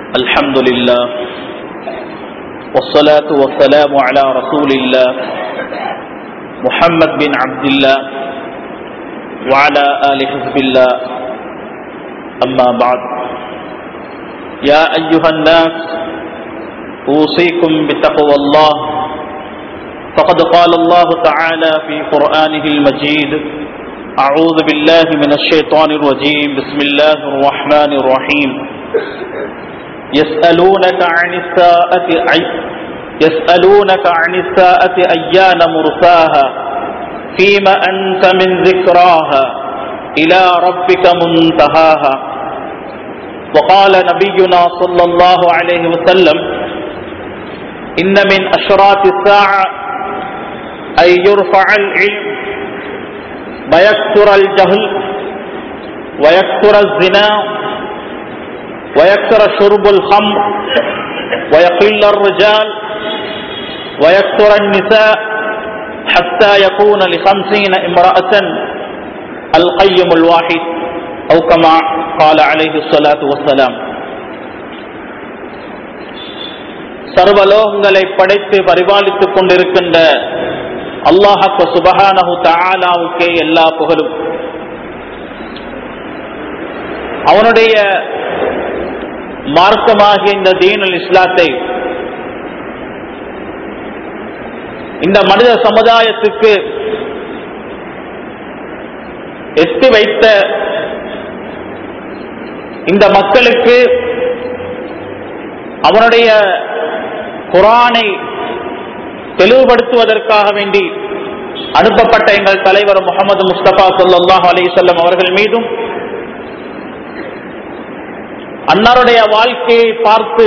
الحمد لله والصلاة والسلام على رسول الله محمد بن عبد الله وعلى آل حزب الله أما بعد يا أيها الناس أوصيكم بتقوى الله فقد قال الله تعالى في قرآنه المجيد أعوذ بالله من الشيطان الرجيم بسم الله الرحمن الرحيم يسألونك عن الساعة يسألونك عن الساعة أيان مرساها فيما أنت من ذكراها إلى ربك منتهاها وقال نبينا صلى الله عليه وسلم إن من أشراط الساعة أن يرفع العلم ويكثر الجهل ويكثر الزنا ويكثر شرب الخمر ويقل الرجال ويكثر النساء حتى يكون لخمسين امرأة القيم الواحد أو كما قال عليه الصلاة والسلام சர்வலோகங்களை படைத்து பரிபாலித்துக் கொண்டிருக்கின்ற அல்லாஹக்க சுபஹானஹு தாலாவுக்கே எல்லா புகழும் அவனுடைய மார்க்கமாகிய இந்த தீனுல் இஸ்லாத்தை இந்த மனித சமுதாயத்துக்கு எட்டு வைத்த இந்த மக்களுக்கு அவனுடைய குரானை தெளிவுபடுத்துவதற்காக வேண்டி அனுப்பப்பட்ட எங்கள் தலைவர் முகமது முஸ்தபா சொல்லாஹ் அலிசல்லம் அவர்கள் மீதும் அன்னாருடைய வாழ்க்கையை பார்த்து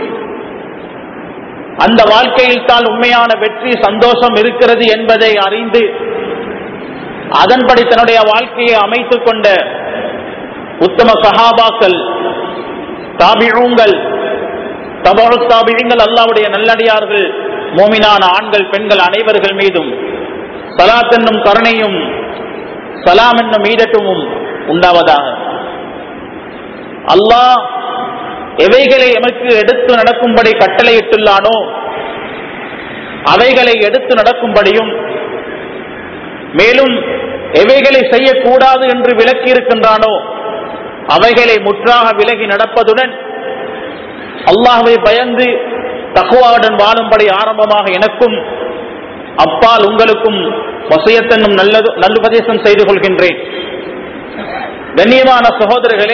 அந்த வாழ்க்கையில் தான் உண்மையான வெற்றி சந்தோஷம் இருக்கிறது என்பதை அறிந்து அதன்படி தன்னுடைய வாழ்க்கையை அமைத்துக் கொண்ட உத்தம சஹாபாக்கள் தாபிழங்கள் தபால் தாபிழங்கள் அல்லாவுடைய நல்லடியார்கள் மோமினான ஆண்கள் பெண்கள் அனைவர்கள் மீதும் சலாத் என்னும் கருணையும் சலாம் என்னும் ஈடட்டுமும் உண்டாவதாக அல்லாஹ் எவைகளை எமக்கு எடுத்து நடக்கும்படி கட்டளையிட்டுள்ளானோ அவைகளை எடுத்து நடக்கும்படியும் மேலும் எவைகளை செய்யக்கூடாது என்று விலக்கி இருக்கின்றானோ அவைகளை முற்றாக விலகி நடப்பதுடன் அல்லாஹுவை பயந்து தகுவாவுடன் வாழும்படி ஆரம்பமாக எனக்கும் அப்பால் உங்களுக்கும் வசியத்தன்னும் நல்லது நல்லுபதேசம் செய்து கொள்கின்றேன் கண்ணியமான சகோதரர்களே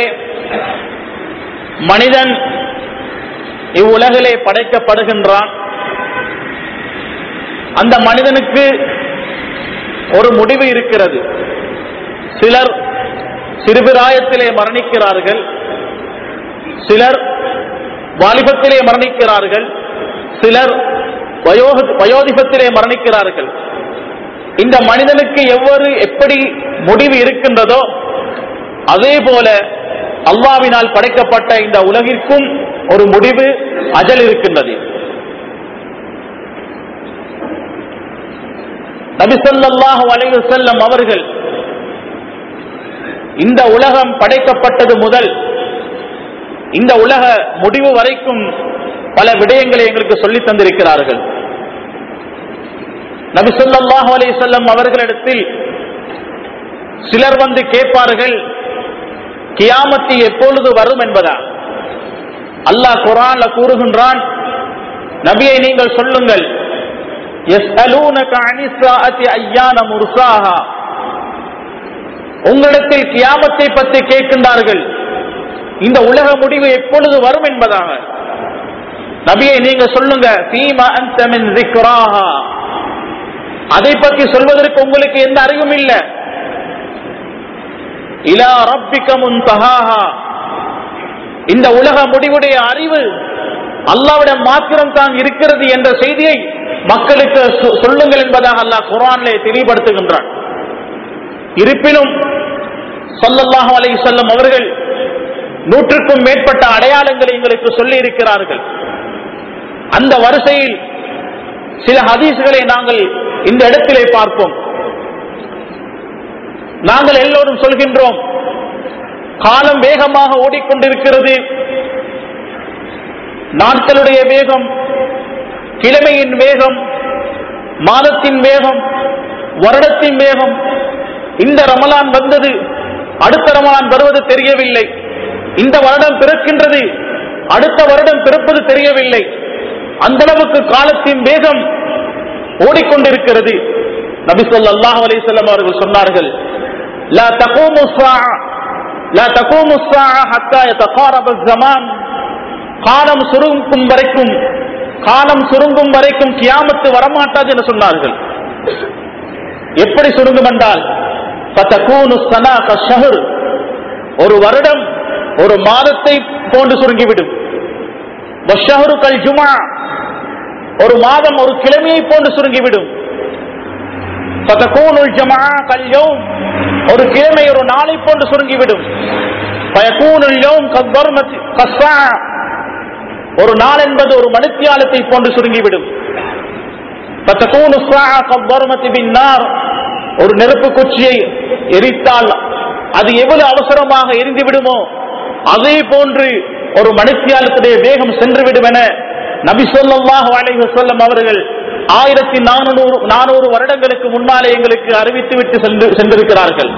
மனிதன் இவ்வுலகிலே படைக்கப்படுகின்றான் அந்த மனிதனுக்கு ஒரு முடிவு இருக்கிறது சிலர் சிறுபிராயத்திலே மரணிக்கிறார்கள் சிலர் வாலிபத்திலே மரணிக்கிறார்கள் சிலர் வயோதிபத்திலே மரணிக்கிறார்கள் இந்த மனிதனுக்கு எவ்வொரு எப்படி முடிவு இருக்கின்றதோ அதே போல அல்லாவினால் படைக்கப்பட்ட இந்த உலகிற்கும் ஒரு முடிவு அஜல் இருக்கின்றது நபிசல்லாஹு அலைவு செல்லம் அவர்கள் இந்த உலகம் படைக்கப்பட்டது முதல் இந்த உலக முடிவு வரைக்கும் பல விடயங்களை எங்களுக்கு சொல்லி தந்திருக்கிறார்கள் நபிசல்லாஹு அலை செல்லம் அவர்களிடத்தில் சிலர் வந்து கேட்பார்கள் கியாமத்தி எப்பொழுது வரும் என்பதா அல்லாஹ் குரான்ல கூறுகின்றான் நபியை நீங்கள் சொல்லுங்கள் உங்களிடத்தில் கியாமத்தை பற்றி கேட்கின்றார்கள் இந்த உலக முடிவு எப்பொழுது வரும் என்பதாக நபியை நீங்க சொல்லுங்க அதை பற்றி சொல்வதற்கு உங்களுக்கு எந்த அறிவும் இல்லை இலா ரப்பிக்க முன்தஹாஹா இந்த உலக முடிவுடைய அறிவு அல்லாவிடம் மாத்திரம் தான் இருக்கிறது என்ற செய்தியை மக்களுக்கு சொல்லுங்கள் என்பதாக அல்லாஹ் குரானிலே தெளிவுபடுத்துகின்றான் இருப்பினும் சொல்லல்லாஹு அலை சொல்லும் அவர்கள் நூற்றுக்கும் மேற்பட்ட அடையாளங்களை எங்களுக்கு சொல்லி இருக்கிறார்கள் அந்த வரிசையில் சில ஹதீஸ்களை நாங்கள் இந்த இடத்திலே பார்ப்போம் நாங்கள் எல்லோரும் சொல்கின்றோம் காலம் வேகமாக ஓடிக்கொண்டிருக்கிறது நாட்களுடைய வேகம் கிழமையின் வேகம் மாதத்தின் வேகம் வருடத்தின் வேகம் இந்த ரமலான் வந்தது அடுத்த ரமலான் வருவது தெரியவில்லை இந்த வருடம் பிறக்கின்றது அடுத்த வருடம் பிறப்பது தெரியவில்லை அந்த அளவுக்கு காலத்தின் வேகம் ஓடிக்கொண்டிருக்கிறது நபி ஸல்லல்லாஹு அலைஹி வஸல்லம் அவர்கள் சொன்னார்கள் லா தகூமு ஸாஅ லா தகூமு ஸாஅ ஹத்தா யதகாரப الزمان காலம் சுருங்கும் வரைக்கும் காலம் சுருங்கும் வரைக்கும் கியாமத்து வரமாட்டாது என்று சொன்னார்கள் எப்படி சுருங்கும் என்றால் ஃபதகூனு ஸனா கஷஹர் ஒரு வருடம் ஒரு மாதத்தை போன்று சுருங்கிவிடும் வஷஹரு கல் ஜுமா ஒரு மாதம் ஒரு கிழமையை போன்று சுருங்கிவிடும் ஃபதகூனுல் ஜமா கல் யௌம் ஒரு கிழமை ஒரு நாளை போன்று சுருங்கிவிடும் ஃபயகூனுல் யௌம் கத்வர்மத் கஸ்ஸா ஒரு நாள் என்பது ஒரு மணித்தியாலத்தை போன்று சுருங்கிவிடும் ஃபதகூனு ஸாஅ கத்வர்மத் பின்னார் ஒரு நெருப்பு குச்சியை எரித்தால் அது எவ்வளவு அவசரமாக எரிந்து விடுமோ அதே போன்று ஒரு மணித்தியாலத்துடைய வேகம் சென்று விடும் என நபி ஸல்லல்லாஹு அலைஹி வஸல்லம் அவர்கள் ஆயிரத்தி நானூறு நானூறு வருடங்களுக்கு முன்னாலே எங்களுக்கு அறிவித்துவிட்டு சென்று சென்றிருக்கிறார்கள்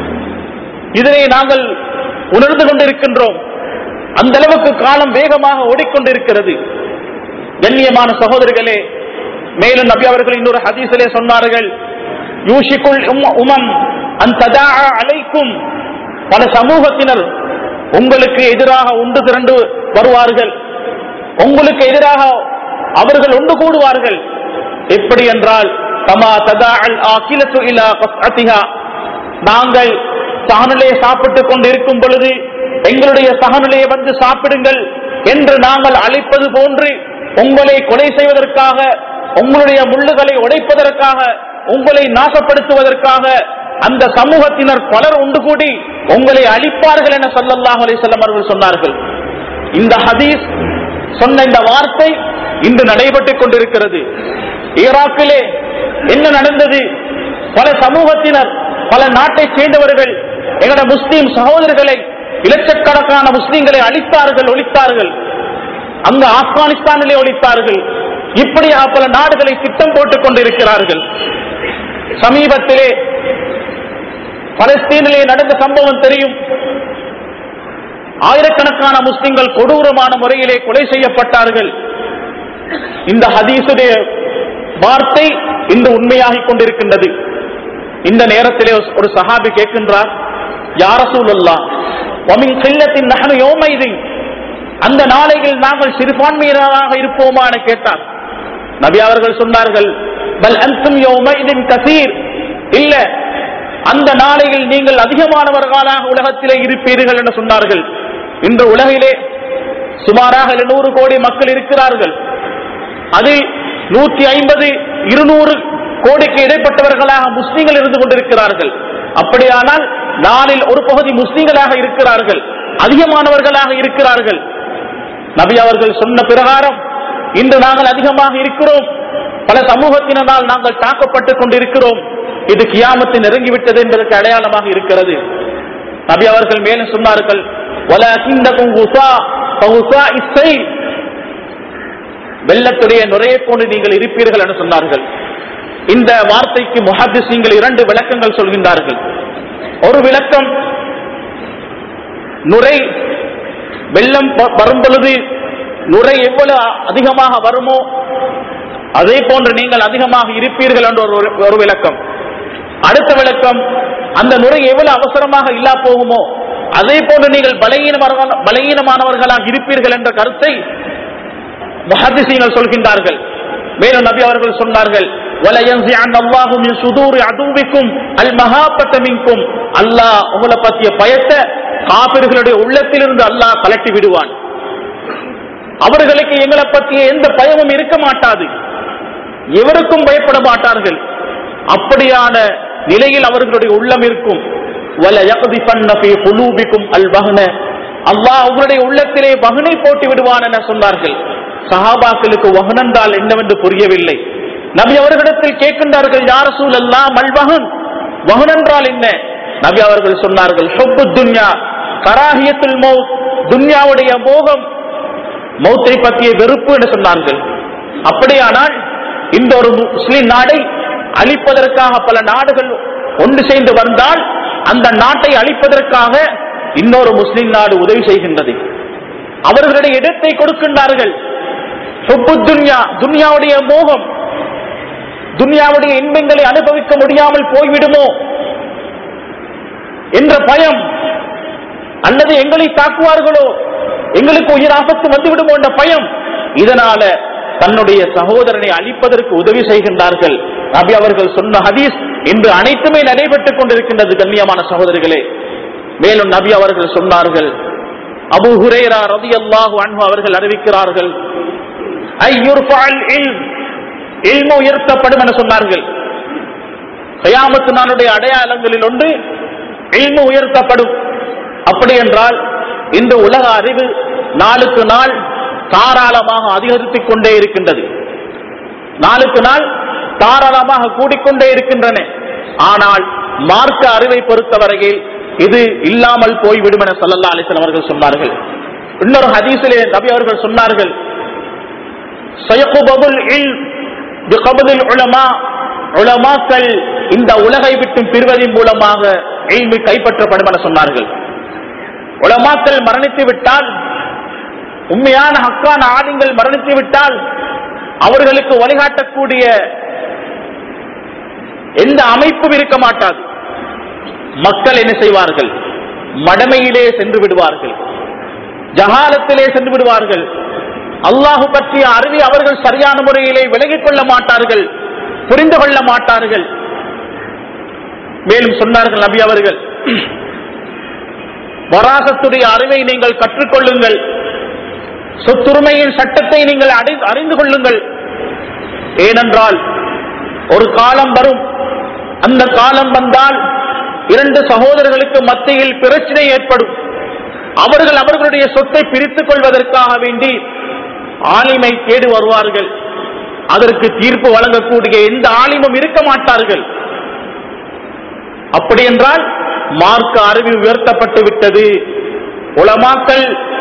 இதனை நாங்கள் உணர்ந்து கொண்டிருக்கின்றோம் அந்த அளவுக்கு காலம் வேகமாக ஓடிக்கொண்டிருக்கிறது கண்ணியமான சகோதரர்களே மேலும் நபி அவர்கள் இன்னொரு ஹதீஸிலே சொன்னார்கள் யூஷிக்குல் உம்- உமம் அந்த அலைக்கும் பல சமூகத்தினர் உங்களுக்கு எதிராக உண்டு திரண்டு வருவார்கள் உங்களுக்கு எதிராக அவர்கள் ஒன்று கூடுவார்கள் எப்படி என்றால் தமா ததா அல் ஆகிலத்து இலா கஸ்அத்திஹா நாங்கள் சகனிலே சாப்பிட்டுக் கொண்டு இருக்கும் பொழுது எங்களுடைய சகனிலே வந்து சாப்பிடுங்கள் என்று நாங்கள் அழைப்பது போன்று உங்களை கொலை செய்வதற்காக உங்களுடைய முள்ளுகளை உடைப்பதற்காக உங்களை நாசப்படுத்துவதற்காக அந்த சமூகத்தினர் பலர் ஒன்று கூடி உங்களை அழிப்பார்கள் என ஸல்லல்லாஹு அலைஹி வஸல்லம் அவர்கள் சொன்னார்கள் இந்த ஹதீஸ் சொன்ன இந்த வார்த்தை இன்று நடைபெற்றுக் கொண்டிருக்கிறது ஈராக்கிலே என்ன நடந்தது பல சமூகத்தினர் பல நாட்டைச் சேர்ந்தவர்கள் எங்களோட முஸ்லீம் சகோதரர்களை இலட்சக்கணக்கான முஸ்லீம்களை அழித்தார்கள் ஒழித்தார்கள் அங்கு ஆப்கானிஸ்தானிலே ஒழித்தார்கள் இப்படியாக பல நாடுகளை திட்டம் போட்டுக் கொண்டிருக்கிறார்கள் சமீபத்திலே பலஸ்தீனிலே நடந்த சம்பவம் தெரியும் ஆயிரக்கணக்கான முஸ்லிம்கள் கொடூரமான முறையிலே கொலை செய்யப்பட்டார்கள் இந்த ஹதீசுடைய வார்த்தை இன்று உண்மையாகிக் கொண்டிருக்கின்றது இந்த நேரத்திலே ஒரு சஹாபி கேட்கின்றார் யார சூழல்லா ஒமின் கில்லத்தின் நகனு யோமைதி அந்த நாளையில் நாங்கள் சிறுபான்மையினராக இருப்போமா என கேட்டார் நபி அவர்கள் சொன்னார்கள் பல் அன்சும் யோமைதின் கசீர் இல்ல அந்த நாளையில் நீங்கள் அதிகமானவர்களாக உலகத்திலே இருப்பீர்கள் என்று சொன்னார்கள் இன்று உலகிலே சுமாராக நூறு கோடி மக்கள் இருக்கிறார்கள் அதில் நூற்றி ஐம்பது இருநூறு கோடிக்கு இடைப்பட்டவர்களாக முஸ்லீம்கள் இருந்து கொண்டிருக்கிறார்கள் அப்படியானால் நாளில் ஒரு பகுதி முஸ்லீம்களாக இருக்கிறார்கள் அதிகமானவர்களாக இருக்கிறார்கள் நபி அவர்கள் சொன்ன பிரகாரம் இன்று நாங்கள் அதிகமாக இருக்கிறோம் பல சமூகத்தினரால் நாங்கள் தாக்கப்பட்டுக் கொண்டிருக்கிறோம் இது கியாமத்தை நெருங்கிவிட்டது என்பதற்கு அடையாளமாக இருக்கிறது நபி அவர்கள் மேலும் சொன்னார்கள் "வலாகின்னகும் குஸா- ககுஸாஇ ஸைல்." வெள்ளத்துடைய நுரையை போன்று நீங்கள் இருப்பீர்கள் என்று சொன்னார்கள் இந்த வார்த்தைக்கு முஹத்திசீங்கள் இரண்டு விளக்கங்கள் சொல்கின்றார்கள் ஒரு விளக்கம் நுரை வெள்ளம் வ- வரும் பொழுது நுரை எவ்வளவு அதிகமாக வருமோ அதே போன்று நீங்கள் அதிகமாக இருப்பீர்கள் என்ற ஒரு ஒரு விளக்கம் அடுத்த விளக்கம் அந்த நுரை எவ்வளவு அவசரமாக இல்லா போகுமோ அதே போன்று நீங்கள் பலகீனமானவர்கள் பலகீனமானவர்களாக இருப்பீர்கள் என்ற கருத்தை முஹத்திசீங்கள் சொல்கின்றார்கள் மேலும் நபி அவர்கள் சொன்னார்கள் وَلَيَنْزِعَنَّ اللَّهُ مِنْ صُدُورِ عَدُوِّكُمْ الْمَهَابَّةَ مِنْكُمْ அல்லாஹ் உங்களை பற்றிய பயத்தை காபிர்களுடைய உள்ளத்திலிருந்து அல்லாஹ் கலட்டி விடுவான் அவர்களுக்கு எங்களை பற்றிய எந்த பயமும் இருக்க மாட்டாது எவருக்கும் பயப்பட மாட்டார்கள் அப்படியான நிலையில் அவர்களுடைய உள்ளம் இருக்கும் وَلَيَقْذِفَنَّ فِي قُلُوبِكُمْ الْوَهْنَ அல்லாஹ் உங்களுடைய உள்ளத்திலே வகனை போட்டு விடுவான் என சொன்னார்கள் சஹாபாக்களுக்கு வகன் என்றால் என்னவென்று புரியவில்லை நபி அவர்களிடத்தில் கேட்கின்றார்கள் யார் சூழல்லா மல்வகன் வகன் என்றால் என்ன நபி அவர்கள் சொன்னார்கள் ஹுப்பு துன்யா கராஹியத்துல் மௌத் துன்யாவுடைய மோகம் மௌத்தை பற்றிய வெறுப்பு என்று சொன்னார்கள் அப்படியானால் இந்த ஒரு முஸ்லிம் நாடை அழிப்பதற்காக பல நாடுகள் ஒன்று சேர்ந்து வந்தால் அந்த நாட்டை அழிப்பதற்காக இன்னொரு முஸ்லிம் நாடு உதவி செய்கின்றது அவர்களுடைய இடத்தை கொடுக்கின்றார்கள் ஹுப்பு துன்யா துன்யாவுடைய மோகம் துன்யாவுடைய இன்பங்களை அனுபவிக்க முடியாமல் போய்விடுமோ என்ற பயம் அல்லது எங்களை தாக்குவார்களோ எங்களுக்கு உயிர் ஆபத்து வந்துவிடுமோ என்ற பயம் இதனால தன்னுடைய சகோதரனை அழிப்பதற்கு உதவி செய்கின்றார்கள் நபி அவர்கள் சொன்ன ஹதீஸ் இன்று அனைத்துமே நடைபெற்றுக் கொண்டிருக்கின்றது கண்ணியமான சகோதரிகளே மேலும் நபி அவர்கள் சொன்னார்கள் அபு ஹுரேரா ரதி அல்லாஹு அன்பு அவர்கள் அறிவிக்கிறார்கள் ஐயுர்ஃபஅல் இல்ம் இல்மு உயர்த்தப்படும் என சொன்னார்கள் கயாமத்து நாளுடைய அடையாளங்களில் ஒன்று இல்மு உயர்த்தப்படும் அப்படி என்றால் இந்த உலக அறிவு நாளுக்கு நாள் தாராளமாக அதிகரித்துக் கொண்டே இருக்கின்றது நாளுக்கு நாள் தாராளமாக கூடிக்கொண்டே இருக்கின்றன ஆனால் மார்க்க அறிவை பொறுத்தவரையில் இது இல்லாமல் போய்விடும் என சல்லல்லா அலிஸ்லாம் அவர்கள் சொன்னார்கள் இன்னொரு ஹதீஸிலே நபி அவர்கள் சொன்னார்கள் சயகுபதுல் இல் பிகபதில் உலமா உலமாக்கள் இந்த உலகை விட்டு பிரிவதின் மூலமாக இல்மு கைப்பற்றப்படும் என சொன்னார்கள் உலமாக்கள் மரணித்து விட்டால் உண்மையான ஹக்கான ஆளுங்கள் மரணித்து விட்டால் அவர்களுக்கு வழிகாட்டக்கூடிய எந்த அமைப்பும் இருக்க மாட்டாது மக்கள் என்ன செய்வார்கள் மடமையிலே சென்று விடுவார்கள் ஜகாலத்திலே சென்று விடுவார்கள் அல்லாஹு பற்றிய அறிவை அவர்கள் சரியான முறையிலே விலகிக் கொள்ள மாட்டார்கள் புரிந்து கொள்ள மாட்டார்கள் மேலும் சொன்னார்கள் நபி அவர்கள் வராசத்துடைய அறிவை நீங்கள் கற்றுக்கொள்ளுங்கள் சொத்துரிமையின் சட்டத்தை நீங்கள் அடை- அறிந்து கொள்ளுங்கள் ஏனென்றால் ஒரு காலம் வரும் அந்த காலம் வந்தால் இரண்டு சகோதரர்களுக்கு மத்தியில் பிரச்சனை ஏற்படும் அவர்கள் அவர்களுடைய சொத்தை பிரித்துக் கொள்வதற்காக வேண்டி ஆலிமை தேடி வருவார்கள் அதற்கு தீர்ப்பு வழங்கக்கூடிய எந்த ஆலிமும் இருக்க மாட்டார்கள் அப்படி என்றால் மார்க்க அறிவு உயர்த்தப்பட்டு விட்டது உலமாக்கள்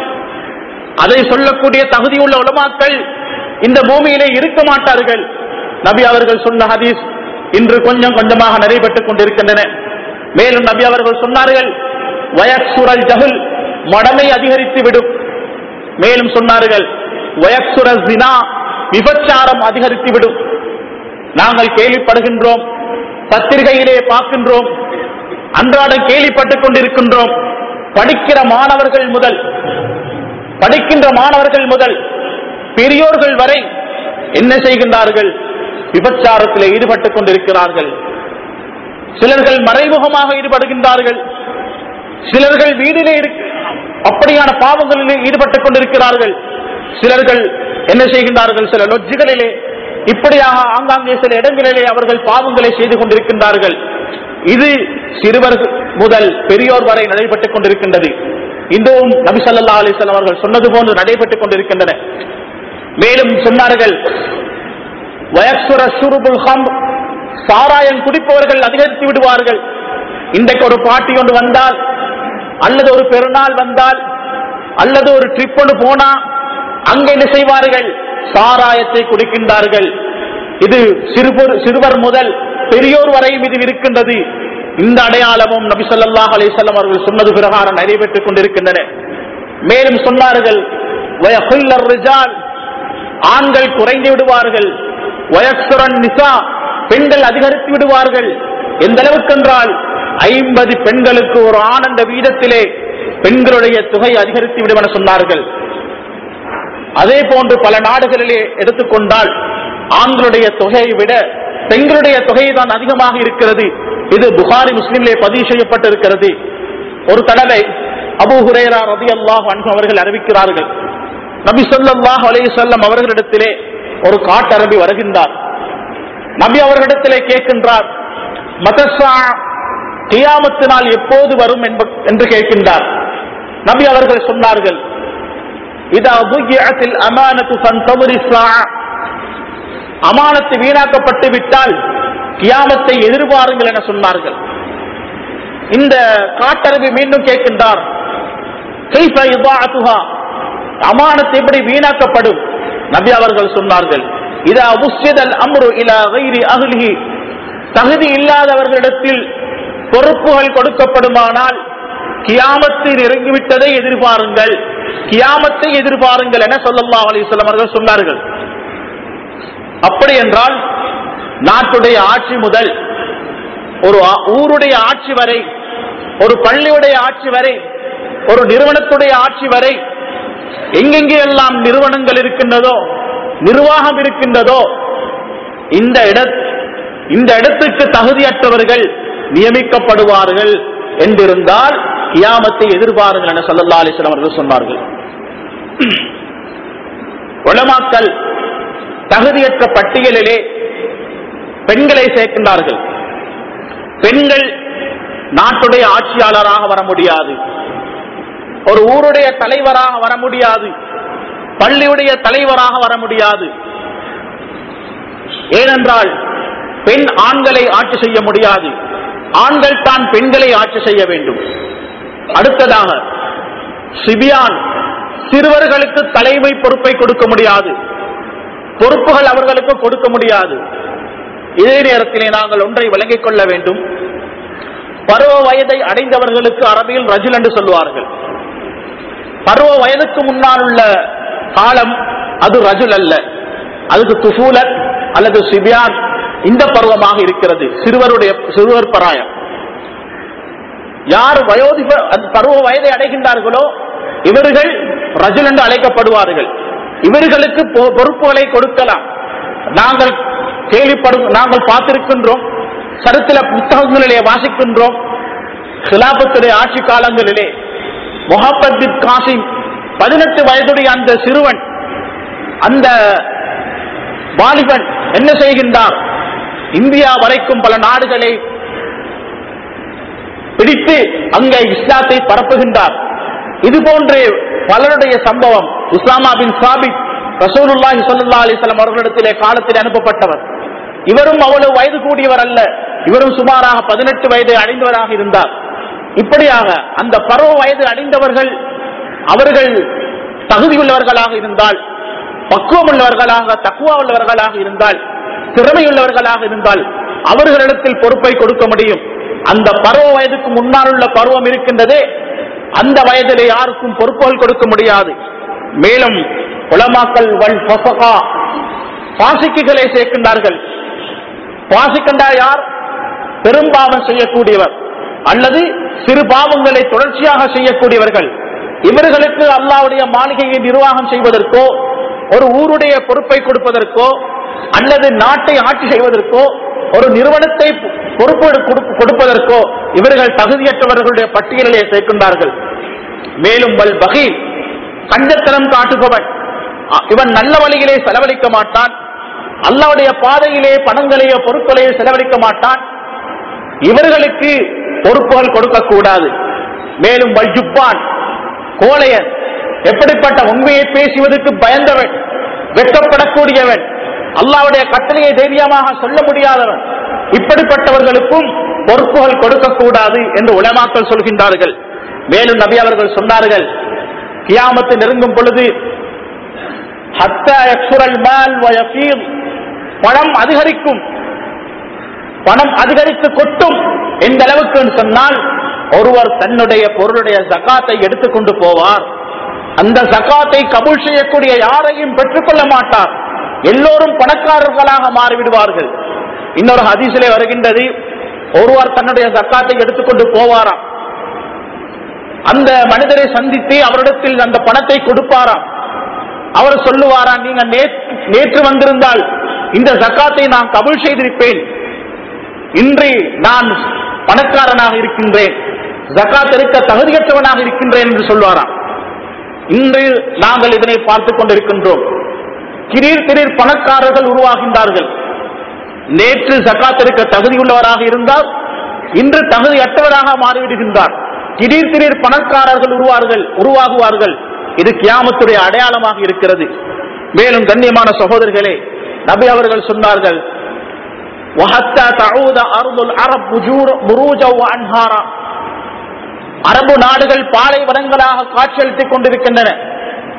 அதை சொல்லக்கூடிய தகுதியுள்ள உலமாக்கள் இந்த பூமியிலே இருக்க மாட்டார்கள் நபி அவர்கள் சொன்ன ஹதீஸ் இன்று கொஞ்சம் கொஞ்சமாக நடைபெற்றுக் கொண்டிருக்கின்றன மேலும் நபி அவர்கள் சொன்னார்கள் வயக்சுரல் ஜஹுல் மடமை அதிகரித்து விடும் மேலும் சொன்னார்கள் வயக்சுர ஜினா விபச்சாரம் அதிகரித்து விடும் நாங்கள் கேள்விப்படுகின்றோம் பத்திரிகையிலே பார்க்கின்றோம் அன்றாடம் கேள்விப்பட்டுக் கொண்டிருக்கின்றோம் படிக்கிற மாணவர்கள் முதல் படிக்கின்ற மாணவர்கள் முதல் பெரியோர்கள் வரை என்ன செய்கின்றார்கள் விபச்சாரத்தில் ஈடுபட்டுக் கொண்டிருக்கிறார்கள் சிலர்கள் மறைமுகமாக ஈடுபடுகின்றார்கள் சிலர்கள் வீடிலே இருக்கு அப்படியான பாவங்களில் ஈடுபட்டுக் கொண்டிருக்கிறார்கள் சிலர்கள் என்ன செய்கின்றார்கள் சில லொஜ்ஜுகளிலே இப்படியாக ஆங்காங்கே சில இடங்களிலே அவர்கள் பாவங்களை செய்து கொண்டிருக்கின்றார்கள் இது சிறுவர் முதல் பெரியோர் வரை நடைபெற்றுக் கொண்டிருக்கின்றது இதுவும் நபி ஸல்லல்லாஹு அலைஹி வஸல்லம் அவர்கள் சொன்னது போன்று நடைபெற்றுக் கொண்டிருக்கின்றன மேலும் சொன்னார்கள் வயசுர சுருபுல் ஹம் சாராயம் குடிப்பவர்கள் அதிகரித்து விடுவார்கள் இன்றைக்கு ஒரு பாட்டி ஒன்று வந்தால் அல்லது ஒரு பெருநாள் வந்தால் அல்லது ஒரு ட்ரிப் ஒன்று போனா அங்க என்ன செய்வார்கள் சாராயத்தை குடிக்கின்றார்கள் இது சிறுவர் சிறுவர் முதல் பெரியோர் வரையும் இது இருக்கின்றது இந்த அடையாளமும் நபி ஸல்லல்லாஹு அலைஹி வஸல்லம் அவர்கள் சொன்னது பிரகாரம் நடைபெற்றுக் கொண்டிருக்கின்றன மேலும் சொன்னார்கள் வயகுல்லர் ரிஜால் ஆண்கள் குறைந்து விடுவார்கள் வயசுரன் நிசா பெண்கள் அதிகரித்து விடுவார்கள் எந்த அளவுக்கு என்றால் ஐம்பது பெண்களுக்கு ஒரு ஆனந்த வீதத்திலே பெண்களுடைய தொகை அதிகரித்து விடும் என சொன்னார்கள் அதே போன்று பல நாடுகளிலே எடுத்துக்கொண்டால் ஆண்களுடைய தொகையை விட பெண்களுடைய தொகை தான் அதிகமாக இருக்கிறது இது புகாரி முஸ்லிம்லே பதிவு செய்யப்பட்டிருக்கிறது ஒரு தடவை அபூ ஹுரேரா ரதி அல்லாஹ் அவர்கள் அறிவிக்கிறார்கள் நபி ஸல்லல்லாஹு அலைஹி வஸல்லம் அவர்களிடத்திலே ஒரு காட்டரபி வருகின்றார் நபி அவர்களிடத்திலே கேட்கின்றார் மதசா கியாமத்து நாள் எப்போது வரும் என்ப- என்று கேட்கின்றார் நபி அவர்கள் சொன்னார்கள் இதா புய்யத்தில் அமானத்து ஃபன்தமுரி ஸாஅ. அமானத்து வீணாக்கப்பட்டு விட்டால் கியாமத்தை எதிர்பாருங்கள் என சொன்னார்கள் இந்த காட்டரபி மீண்டும் கேட்கின்றார் "கைஃப இதாஅத்துஹா?" அமானத் எப்படி வீணாக்கப்படும் நபி அவர்கள் சொன்னார்கள் இதா உஸ்யதல் அம்ரு இலா கைரி அஹ்லிஹி தகுதி இல்லாதவர்களிடத்தில் பொறுப்புகள் கொடுக்கப்படுமானால் கியாமத்து நெருங்கிவிட்டதை எதிர்பாருங்கள் கியாமத்தை எதிர்பாருங்கள் என சொல்லல்லா அலிஸ்லாம் அவர்கள் சொன்னார்கள் அப்படி என்றால் நாட்டுடைய ஆட்சி முதல் ஒரு ஆ- ஊருடைய ஆட்சி வரை ஒரு பள்ளியுடைய ஆட்சி வரை ஒரு நிறுவனத்துடைய ஆட்சி வரை எங்கெங்கே எல்லாம் நிறுவனங்கள் இருக்கின்றதோ நிர்வாகம் இருக்கின்றதோ இந்த இட இந்த இடத்துக்கு தகுதியற்றவர்கள் நியமிக்கப்படுவார்கள் என்றிருந்தால் கியாமத்தை எதிர்பாருங்கள் என சல்லல்லா அலிஸ்லாம் அவர்கள் சொன்னார்கள் உலமாக்கல் தகுதியற்ற பட்டியலிலே பெண்களை சேர்க்கின்றார்கள் பெண்கள் நாட்டுடைய ஆட்சியாளராக வர முடியாது ஒரு ஊருடைய தலைவராக வர முடியாது பள்ளியுடைய தலைவராக வர முடியாது ஏனென்றால் பெண் ஆண்களை ஆட்சி செய்ய முடியாது ஆண்கள் தான் பெண்களை ஆட்சி செய்ய வேண்டும் அடுத்ததாக சிபியான் சிறுவர்களுக்கு தலைமை பொறுப்பை கொடுக்க முடியாது பொறுப்புகள் அவர்களுக்கு கொடுக்க முடியாது இதே நேரத்திலே நாங்கள் ஒன்றை விளங்கிக் கொள்ள வேண்டும் பருவ வயதை அடைந்தவர்களுக்கு அரபியில் ரஜுல் என்று சொல்வார்கள் பருவ வயதுக்கு முன்னால் உள்ள காலம் அது ரஜுல் அல்ல அதுக்கு துஃபூலத் அல்லது சிபியான் இந்த பருவமாக இருக்கிறது சிறுவருடைய சிறுவர் பராயம் யார் வயோதிப அந்த பருவ வயதை அடைகின்றார்களோ இவர்கள் ரஜுல் என்று அழைக்கப்படுவார்கள் இவர்களுக்கு பொ- பொறுப்புகளை கொடுக்கலாம் நாங்கள் கேள்விப்படும் நாங்கள் பார்த்திருக்கின்றோம் சரித்திர புத்தகங்களிலே வாசிக்கின்றோம் சிலாபத்துடைய ஆட்சி காலங்களிலே முகமது பின் காசிம் பதினெட்டு வயதுடைய அந்த சிறுவன் அந்த வாலிபன் என்ன செய்கின்றார் இந்தியா வரைக்கும் பல நாடுகளை பிடித்து அங்கே இஸ்லாத்தை பரப்புகின்றார் இது போன்று பலருடைய சம்பவம் உஸ்லாமா பின் சாபித் ரசூலுல்லாஹி ஸல்லல்லாஹு அலைஹி வஸல்லம் அவர்களிடத்திலே காலத்தில் அனுப்பப்பட்டவர் இவரும் அவ்வளவு வயது கூடியவர் அல்ல இவரும் சுமாராக பதினெட்டு வயது அடைந்தவராக இருந்தார் இப்படியாக அந்த பருவ வயது அடைந்தவர்கள் அவர்கள் தகுதியுள்ளவர்களாக இருந்தால் பக்குவம் உள்ளவர்களாக தக்குவா உள்ளவர்களாக இருந்தால் திறமையுள்ளவர்களாக இருந்தால் அவர்களிடத்தில் பொறுப்பை கொடுக்க முடியும் அந்த பருவ வயதுக்கு முன்னால் உள்ள பருவம் இருக்கின்றதே அந்த வயதிலே யாருக்கும் பொறுப்புகள் கொடுக்க முடியாது மேலும் உலமாக்கல் வல் ஃபஸகா பாசிக்குகளை சேர்க்கின்றார்கள் பாசிக்கண்டா யார் பெரும்பாவம் செய்யக்கூடியவர் அல்லது சிறு பாவங்களை தொடர்ச்சியாக செய்யக்கூடியவர்கள் இவர்களுக்கு அல்லாவுடைய மாளிகையை நிர்வாகம் செய்வதற்கோ ஒரு ஊருடைய பொறுப்பை கொடுப்பதற்கோ அல்லது நாட்டை ஆட்சி செய்வதற்கோ ஒரு நிறுவனத்தை பொறுப்பு கொடுப்ப- கொடுப்பதற்கோ இவர்கள் தகுதியற்றவர்களுடைய பட்டியலிலே சேர்க்கின்றார்கள் மேலும் வல் பகீல் கஞ்சத்தனம் காட்டுபவன் அ- இவன் நல்ல வழியிலே செலவழிக்க மாட்டான் அல்லாவுடைய பாதையிலே பணங்களையோ பொருட்களையோ செலவழிக்க மாட்டான் இவர்களுக்கு பொறுப்புகள் கொடுக்கக்கூடாது மேலும் வல்ஜுப்பான் கோழையன் எப்படிப்பட்ட உண்மையை பேசுவதற்கு பயந்தவன் வெட்கப்படக்கூடியவன் அல்லாவுடைய கட்டளையை தைரியமாக சொல்ல முடியாதவன் இப்படிப்பட்டவர்களுக்கும் பொறுப்புகள் கொடுக்கக்கூடாது என்று உலமாக்கள் சொல்கின்றார்கள் மேலும் நபி அவர்கள் சொன்னார்கள் கியாமத்து நெருங்கும் பொழுது ஹத்தா யக்சுரல் மால் வ யஃபீத். பணம் அதிகரிக்கும் பணம் அதிகரித்து கொட்டும் எந்த அளவுக்கு சொன்னால் ஒருவர் தன்னுடைய பொருளுடைய ஜகாத்தை எடுத்துக்கொண்டு போவார் அந்த ஜகாத்தை கபூல் செய்யக்கூடிய யாரையும் பெற்றுக்கொள்ள மாட்டார் எல்லோரும் பணக்காரர்களாக மாறிவிடுவார்கள் இன்னொரு ஹதீஸிலே வருகின்றது ஒருவர் தன்னுடைய ஜக்காத்தை எடுத்துக்கொண்டு போவாராம் அந்த மனிதரை சந்தித்து அவரிடத்தில் அந்த பணத்தை கொடுப்பாராம் அவர் சொல்லுவாரா நீங்க நேற்று- நேற்று வந்திருந்தால் இந்த ஜக்காத்தை நான் கபூல் செய்திருப்பேன் இன்று நான் பணக்காரனாக இருக்கின்றேன் ஜக்காத் எடுக்க தகுதியற்றவனாக இருக்கின்றேன் என்று சொல்வாராம் இன்று நாங்கள் இதனை பார்த்துக் கொண்டிருக்கின்றோம் திடீர் திடீர் பணக்காரர்கள் உருவாகின்றார்கள் நேற்று ஜக்காத் எடுக்க தகுதியுள்ளவராக இருந்தால் இன்று தகுதியற்றவராக மாறிவிடுகின்றார் திடீர் திடீர் பணக்காரர்கள் உருவார்கள் உருவாகுவார்கள் இது கியாமத்துடைய அடையாளமாக இருக்கிறது மேலும் கண்ணியமான சகோதரர்களே நபி அவர்கள் சொன்னார்கள் وَحَتَّى تَعُودَ أَرْضُ الْعَرَبْ بُجُورًا- بُرُوجًا وَأَنْهَارًا அரபு நாடுகள் பாலைவனங்களாக காட்சியளித்துக் கொண்டிருக்கின்றன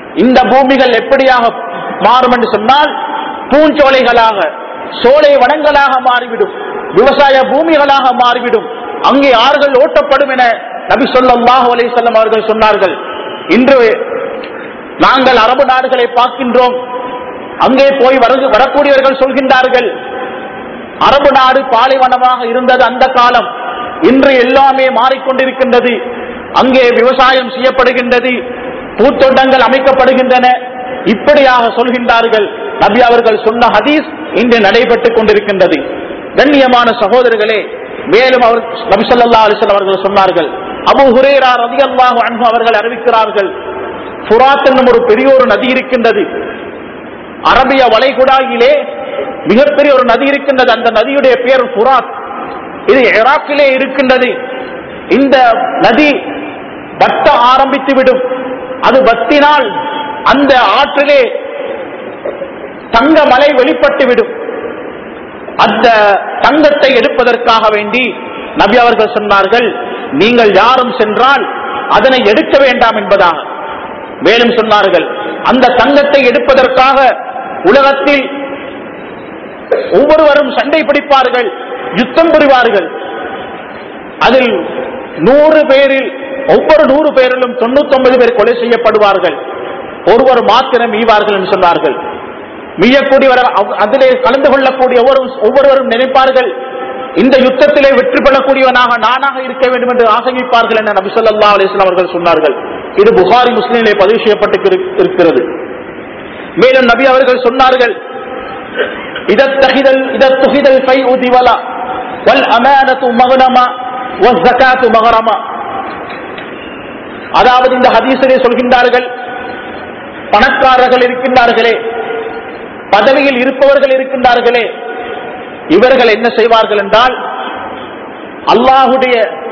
இந்த பூமிகள் எப்படியாக மாறும் என்று சொன்னால் பூஞ்சோலைகளாக சோலை வனங்களாக மாறிவிடும் விவசாய பூமிகளாக மாறிவிடும் அங்கே ஆறுகள் ஓட்டப்படும் என நபி சொல்லாஹு அலைஹிஸ்ஸலாம் அவர்கள் சொன்னார்கள் இன்று நாங்கள் அரபு நாடுகளை பார்க்கின்றோம் அங்கே போய் வரு- வரக்கூடியவர்கள் சொல்கின்றார்கள் அரபு நாடு பாலைவனமாக இருந்தது அந்த காலம் இன்று எல்லாமே மாறிக்கொண்டிருக்கின்றது அங்கே விவசாயம் செய்யப்படுகின்றது பூத்தோட்டங்கள் அமைக்கப்படுகின்றன இப்படியாக சொல்கின்றார்கள் நபி அவர்கள் சொன்ன ஹதீஸ் இன்று நடைபெற்றுக் கொண்டிருக்கின்றது கண்ணியமான சகோதரர்களே மேலும் அவர் நபி ஸல்லல்லாஹு அலைஹி வஸல்லம் அவர்கள் சொன்னார்கள் அபூ ஹுரேரா ரலியல்லாஹு அன்ஹு அவர்கள் அறிவிக்கிறார்கள் ஃபுராத் என்னும் ஒரு பெரிய ஒரு நதி இருக்கின்றது அரபிய வளைகுடாயிலே மிகப்பெரிய ஒரு நதி இருக்கின்றது அந்த நதியுடைய பெயர் ஃபுராத் இது ஈராக்கிலே இருக்கின்றது இந்த நதி வட்ட ஆரம்பித்து விடும் அது வத்தினால் அந்த ஆற்றிலே தங்க மலை வெளிப்பட்டு விடும் அந்த தங்கத்தை எடுப்பதற்காக வேண்டி நபி அவர்கள் சொன்னார்கள் நீங்கள் யாரும் சென்றால் அதனை எடுக்க வேண்டாம் என்பதாக மேலும் சொன்னார்கள் அந்த தங்கத்தை எடுப்பதற்காக உலகத்தில் ஒவ்வொருவரும் சண்டை பிடிப்பார்கள் யுத்தம் புரிவார்கள் அதில் நூறு பேரில் ஒவ்வொரு நூறு பேரிலும் தொண்ணூத்தி ஒன்பது பேர் கொலை செய்யப்படுவார்கள் ஒருவர் மாத்திரம் ஈவார்கள் என்று சொன்னார்கள் மீயக்கூடியவர் அவ்- அதிலே கலந்து கொள்ளக்கூடிய ஒவ்வொரு ஒவ்வொருவரும் நினைப்பார்கள் இந்த யுத்தத்திலே வெற்றி பெறக்கூடியவனாக நானாக இருக்க வேண்டும் என்று ஆசைப்பார்கள் என நபி ஸல்லல்லாஹு அலைஹி வஸல்லம் அவர்கள் சொன்னார்கள் இது புகாரி முஸ்லிமிலே பதிவு செய்யப்பட்டு இருக்கிறது மேலும் நபி அவர்கள் சொன்னார்கள் இதத்தகிதல் இதத்துகிதல் ஃபை உதிவலா வல் அமானத்து மகனமா வல் ஜகாத்து மகரமா அதாவது இந்த ஹதீஸிலே சொல்கின்றார்கள் பணக்காரர்கள் இருக்கின்றார்களே பதவியில் இருப்பவர்கள் இருக்கின்றார்களே இவர்கள் என்ன செய்வார்கள் என்றால் அல்லாஹுடைய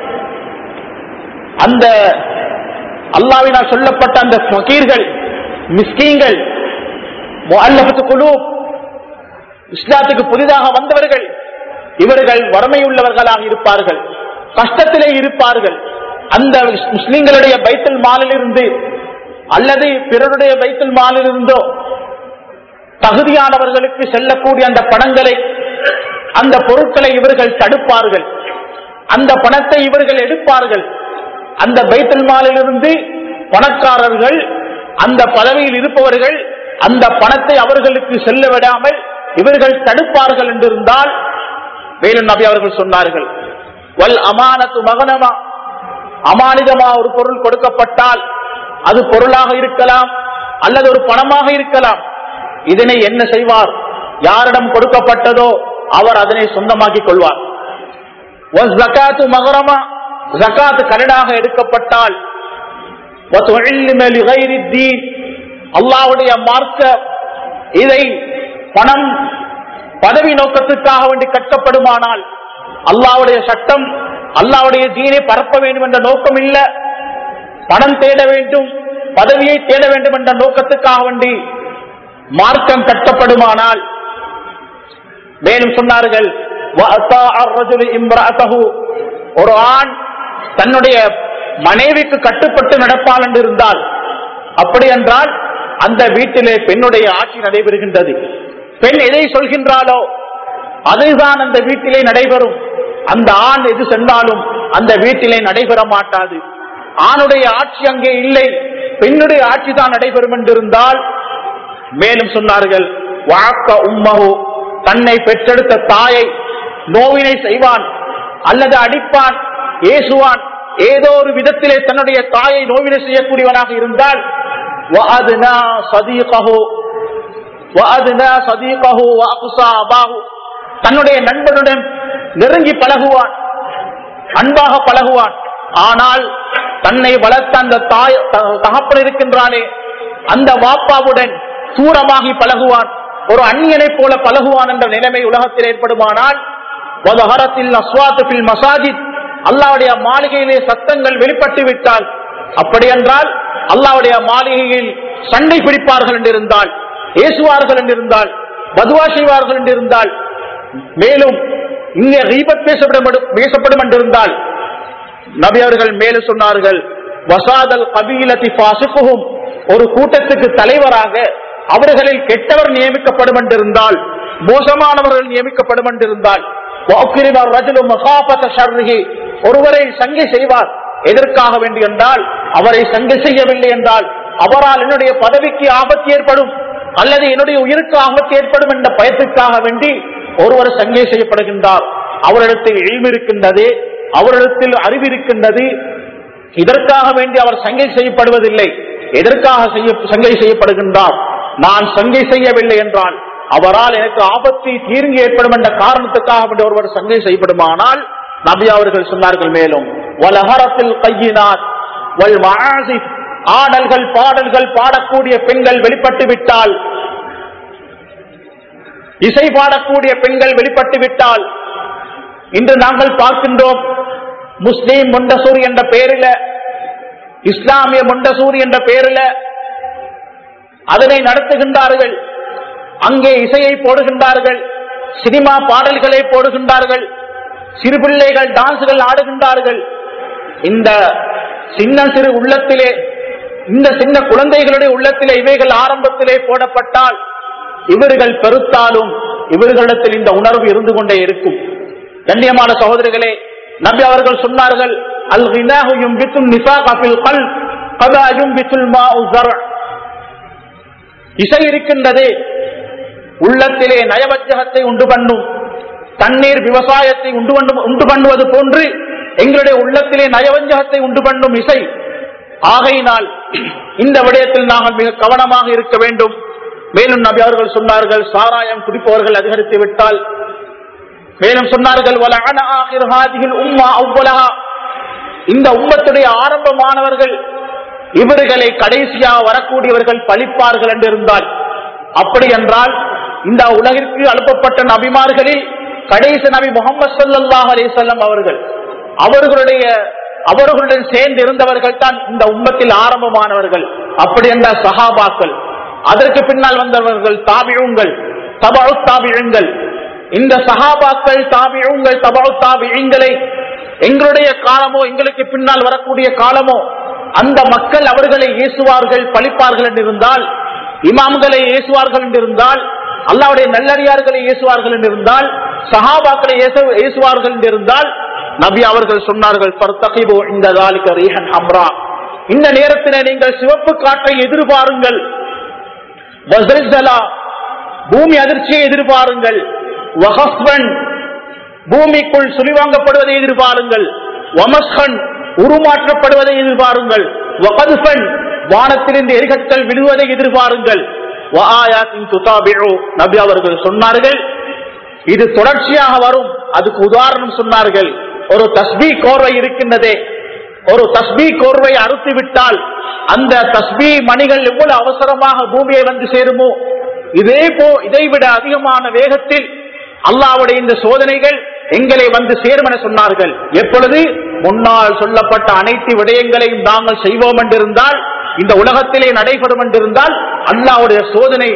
அந்த அல்லாவினால் சொல்லப்பட்ட அந்த ஃபகீர்கள் மிஸ்கீங்கள் முஅல்லஃபத்து குலூப் இஸ்லாத்துக்கு புதிதாக வந்தவர்கள் இவர்கள் வறுமையுள்ளவர்களாக இருப்பார்கள் கஷ்டத்திலே இருப்பார்கள் அந்த முஸ்லிம்களுடைய பைத்தல் மாலிலிருந்து அல்லது பிறருடைய பைத்தல் மாலிலிருந்தோ தகுதியானவர்களுக்கு செல்லக்கூடிய அந்த பணங்களை அந்த பொருட்களை இவர்கள் தடுப்பார்கள் அந்த பணத்தை இவர்கள் எடுப்பார்கள் அந்த பைத்தல் மாலிலிருந்து பணக்காரர்கள் அந்த பதவியில் இருப்பவர்கள் அந்த பணத்தை அவர்களுக்கு செல்ல விடாமல் இவர்கள் தடுப்பார்கள் என்றிருந்தால் மேலும் நபி அவர்கள் சொன்னார்கள் வல் அமானத்து மகனமா அமானிதமா ஒரு பொருள் கொடுக்கப்பட்டால் அது பொருளாக இருக்கலாம் அல்லது ஒரு பணமாக இருக்கலாம் இதனை என்ன செய்வார் யாரிடம் கொடுக்கப்பட்டதோ அவர் அதனை சொந்தமாக்கிக் கொள்வார் வஸ் ஜகாத்து மகரமா ஜகாத்து கடனாக எடுக்கப்பட்டால் وَتُعِلِّمَ لِغَيْرِ الدِّينِ அல்லாஹ்வுடைய மார்க்க இதை பணம் பதவி நோக்கத்துக்காக வேண்டி கற்கப்படுமானால் அல்லாஹ்வுடைய சட்டம் அல்லாஹ்வுடைய தீனை பரப்ப வேண்டும் என்ற நோக்கம் இல்ல பணம் தேட வேண்டும் பதவியை தேட வேண்டும் என்ற நோக்கத்துக்காக வேண்டி மார்க்கம் கட்டப்படுமானால் மேலும் சொன்னார்கள் وَأَطَاعَ الرَّجُلُ امْرَأَتَهُ ஒரு ஆண் தன்னுடைய மனைவிக்கு கட்டுப்பட்டு நடப்பான் என்று இருந்தால் அப்படி என்றால் அந்த வீட்டிலே பெண்ணுடைய ஆட்சி நடைபெறுகின்றது பெண் எதை சொல்கின்றாளோ அதுதான் அந்த வீட்டிலே நடைபெறும் அந்த ஆண் எது சென்றாலும் அந்த வீட்டிலே நடைபெற மாட்டாது ஆணுடைய ஆட்சி அங்கே இல்லை பெண்ணுடைய ஆட்சி தான் நடைபெறும் என்றிருந்தால் மேலும் சொன்னார்கள் வாக்க உம்மகு தன்னை பெற்றெடுத்த தாயை நோவினை செய்வான் அல்லது அடிப்பான் ஏசுவான் ஏதோ ஒரு விதத்திலே தன்னுடைய தாயை நோவினை செய்யக்கூடியவனாக இருந்தால் وَأَدْنَى صَدِيقَهُ وَأَدْنَى صَدِيقَهُ وَأَقْصَى أَبَاهُ தன்னுடைய நண்பனுடன் நெருங்கி பழகுவான் அன்பாக பழகுவான் ஆனால் தன்னை வளர்த்த அந்த தாய் த- தகப்பன் இருக்கின்றானே அந்த வாப்பாவுடன் தூரமாகி பழகுவான் ஒரு அந்நியனைப் போல பழகுவான் என்ற நிலைமை உலகத்தில் ஏற்படுமானால் வதஹரத்தில் அஸ்வாத்து ஃபில் மசாஜித் அல்லாவுடைய மாளிகையிலே சத்தங்கள் வெளிப்பட்டு விட்டால் அப்படி என்றால் அல்லாவுடைய மாளிகையில் சண்டை பிடிப்பார்கள் என்றிருந்தால் ஏசுவார்கள் என்றிருந்தால் பதுவா செய்வார்கள் என்றிருந்தால் மேலும் இங்கே ரீபத் பேசப்படும் பேசப்படும் என்றிருந்தால் நபி அவர்கள் மேலும் சொன்னார்கள் வசாதல் கபீலத்தி பாசிப்புகும் ஒரு கூட்டத்துக்கு தலைவராக அவர்களில் கெட்டவர் நியமிக்கப்படும் என்றிருந்தால் மோசமானவர்கள் நியமிக்கப்படும் என்றிருந்தால் وَأُكْرِمَ الرَّجُلُ مَخَافَةَ شَرِّهِ ஒருவரை சங்கை செய்வார் எதற்காக வேண்டி என்றால் அவரை சங்கை செய்யவில்லை என்றால் அவரால் என்னுடைய பதவிக்கு ஆபத்து ஏற்படும் அல்லது என்னுடைய உயிருக்கு ஆபத்து ஏற்படும் என்ற பயத்திற்காக வேண்டி ஒருவர் சங்கை செய்யப்படுகின்றார் அவரிடத்தில் இழிவு இருக்கின்றது அவரிடத்தில் அறிவு இருக்கின்றது இதற்காக வேண்டி அவர் சங்கை செய்யப்படுவதில்லை எதற்காக செய்ய சங்கை செய்யப்படுகின்றார் நான் சங்கை செய்யவில்லை என்றால் அவரால் எனக்கு ஆபத்து தீர்ங்கு ஏற்படும் என்ற காரணத்துக்காக வேண்டி ஒருவர் சங்கை செய்யப்படுமானால் நபி அவர்கள் சொன்னார்கள் மேலும் வலஹரத்தில் கையினார் வல் மஆசிஃப் ஆடல்கள் பாடல்கள் பாடக்கூடிய பெண்கள் வெளிப்பட்டு விட்டால் இசை பாடக்கூடிய பெண்கள் வெளிப்பட்டு விட்டால் இன்று நாங்கள் பார்க்கின்றோம் முஸ்லீம் முண்டசூர் என்ற பெயரில இஸ்லாமிய முண்டசூர் என்ற பெயரில அதனை நடத்துகின்றார்கள் அங்கே இசையை போடுகின்றார்கள் சினிமா பாடல்களை போடுகின்றார்கள் சிறு பிள்ளைகள் டான்ஸ்கள் ஆடுகின்றார்கள் இந்த சின்ன சிறு உள்ளத்திலே இந்த சின்ன குழந்தைகளுடைய உள்ளத்திலே இவைகள் ஆரம்பத்திலே போடப்பட்டால் இவர்கள் பெருத்தாலும் இவர்களிடத்தில் இந்த உணர்வு இருந்து கொண்டே இருக்கும் கண்ணியமான சகோதரிகளே நபி அவர்கள் சொன்னார்கள் அல் கினாஹு யும்பித்துல் நிஃபாக ஃபில் கல்ப் கதா யும்பித்துல் மாஉ ஸர்அ் இசை இருக்கின்றது உள்ளத்திலே நயவஞ்சகத்தை உண்டு பண்ணும் தண்ணீர் விவசாயத்தை உண்டு பண்ணும் உண்டு பண்ணுவது போன்று எங்களுடைய உள்ளத்திலே நயவஞ்சகத்தை உண்டு பண்ணும் இசை ஆகையினால் இந்த விடயத்தில் நாங்கள் மிக கவனமாக இருக்க வேண்டும் மேலும் நபி அவர்கள் சொன்னார்கள் சாராயம் குடிப்பவர்கள் அதிகரித்து விட்டால் மேலும் சொன்னார்கள் "வலஅன ஆகிர் ஹாதிஹில் உம்மா அவ்வலஹா." இந்த உம்மத்துடைய ஆரம்பமானவர்கள் இவர்களை கடைசியாக வரக்கூடியவர்கள் பழிப்பார்கள் என்றிருந்தால் அப்படி என்றால் இந்த உலகிற்கு அனுப்பப்பட்ட நபிமார்களில் கடைசி நபி முகமது ஸல்லல்லாஹு அலைஹி வஸல்லம் அவர்கள் அவர்களுடைய அவர்களுடன் சேர்ந்து இருந்தவர்கள் தான் இந்த உம்மத்தில் ஆரம்பமானவர்கள் அப்படி என்ற சஹாபாக்கள் அதற்கு பின்னால் வந்தவர்கள் தாபிழுங்கள் தபு தாபிழுங்கள் இந்த சஹாபாக்கள் தாபிழுங்கள் தபு தாபிழுங்களை எங்களுடைய காலமோ எங்களுக்கு பின்னால் வரக்கூடிய காலமோ அந்த மக்கள் அவர்களை ஏசுவார்கள் பழிப்பார்கள் என்றிருந்தால் இமாம்களை ஏசுவார்கள் என்றிருந்தால் அல்லாவுடைய நல்லடியார்களை ஏசுவார்கள் என்றிருந்தால் சஹாபாக்களை ஏசு- ஏசுவார்கள் என்றிருந்தால் நபி அவர்கள் சொன்னார்கள் "ஃபர்தகிபு இந்த ذَلِكَ رِيحًا حَمْرَاء." இந்த நேரத்திலே நீங்கள் சிவப்பு காற்றை எதிர்பாருங்கள் வஸல்ஸலா, பூமி அதிர்ச்சியை எதிர்பாருங்கள் வஹஸ்வன், பூமிக்குள் சுழிவாங்கப்படுவதை எதிர்பாருங்கள் வமஸ்கன் உருமாற்றப்படுவதை எதிர்பாருங்கள் வகதுஃபன், வானத்திலிருந்து எரிகட்டல் விழுவதை எதிர்பாருங்கள் வஆயாத்தின் துதாபிஉ, நபி அவர்கள் சொன்னார்கள் இது தொடர்ச்சியாக வரும் அதுக்கு உதாரணம் சொன்னார்கள் ஒரு தஸ்பீ கோர்வை இருக்கின்றதே ஒரு தஸ்பீ கோர்வை அறுத்து விட்டால் அந்த தஸ்பீ மணிகள் எவ்வளவு அவசரமாக பூமியை வந்து சேருமோ இதே போ இதைவிட அதிகமான வேகத்தில் அல்லாவுடைய இந்த சோதனைகள் எங்களை வந்து சேரும் என சொன்னார்கள் எப்பொழுது முன்னால் சொல்லப்பட்ட அனைத்து விடயங்களையும் நாங்கள் செய்வோம் என்றிருந்தால் இந்த உலகத்திலே நடைபெறும் என்றிருந்தால் அல்லாவுடைய சோதனை